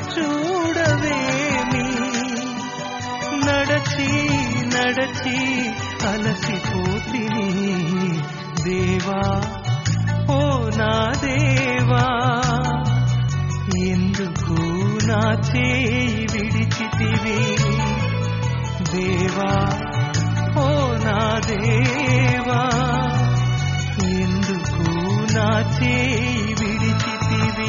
చూడవేమి నడచి నడచి అలసిపోతిని దేవా ఓ నా దేవా ఎందుకు నా చేయి విడిచితివి దేవా ఓ నా దేవా ఎందుకు నా చేయి విడిచితివి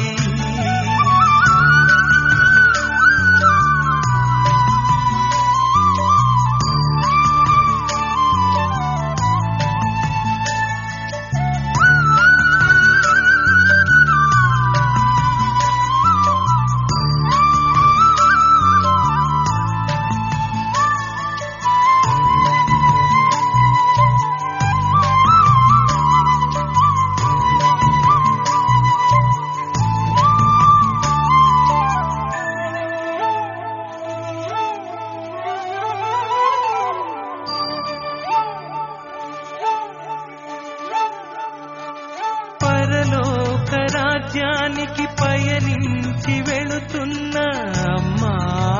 పరలోక రాజ్యానికి పయనించి వెళుతున్న అమ్మా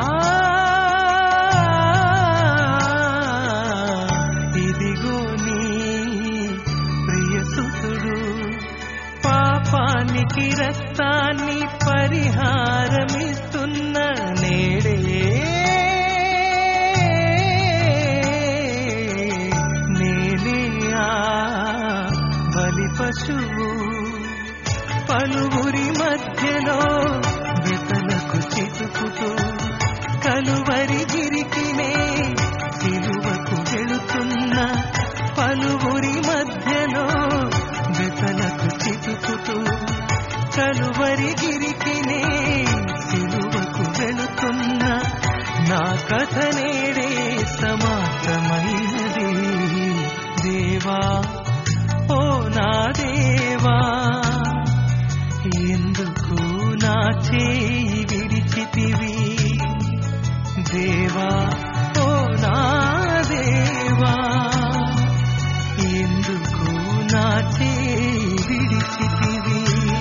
ఇదిగో నీ ప్రియసుతుడు పాపానికి రక్తాన్ని పరిహారమిస్తున్న నేడే నేనే ఆ బలి పశువు పలువురి మధ్యలో వెతలకు చితుకుతూ కలువరి గిరికినే సిలువకు వెళుతున్న పలువురి మధ్యలో వెతలకు చితుకుతూ కలువరి గిరికినే సిలువకు వెళుతున్న నా కథ నేడే సమాప్తమైనది దేవా ఓ నా దేవా ఎందుకు నా చేయి విడిచితివి దేవా ఓ నా దేవా ఎందుకు నా చేయి విడిచితివి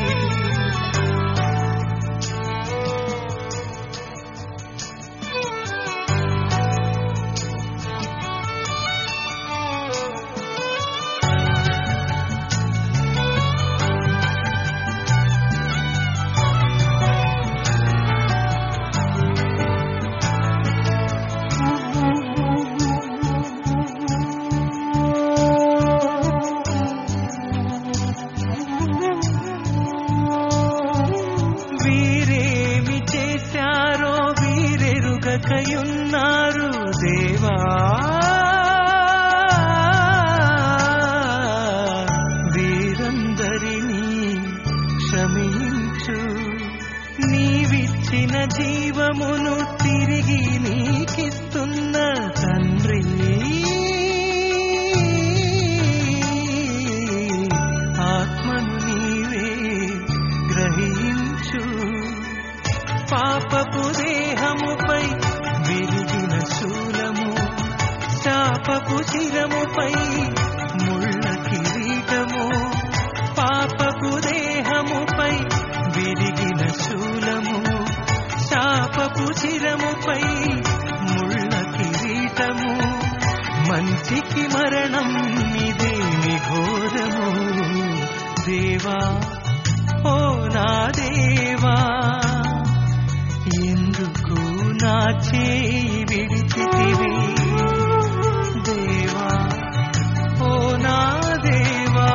వీరేమి చేశారో వీరెరుగకయున్నారు దేవా వీరందరినీ క్షమించు నీవిచ్చిన జీవమును తిరిగి నీకిస్తున్న తండ్రి ఆత్మను నీవే గ్రహించు పాపపు దేహముపై విరిగిన శూలము శాపపు శిరముపై ముళ్ళ కిరీటము పాపపు దేహముపై విరిగిన శూలము శాపపు శిరముపై ముళ్ళ కిరీటము మంచికి మరణం ఇదేమి ఘోరము దేవా ఓ నా దేవా ఎందుకు నా చేయి విడిచితివి దేవా ఓ నా దేవా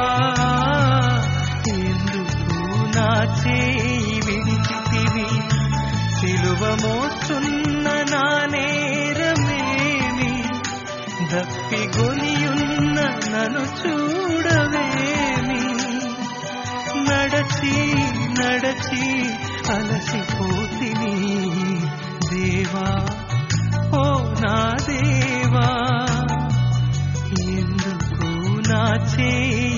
ఎందుకు నా చేయి విడిచితివి సిలువ మోస్తున్న నా నేరమేమి దప్పిగొనియున్న నన్ను చూడవేమి నడచి నడచి అలసిపోతిని దేవా ఓ నా దేవా ఎందుకు నా చేయి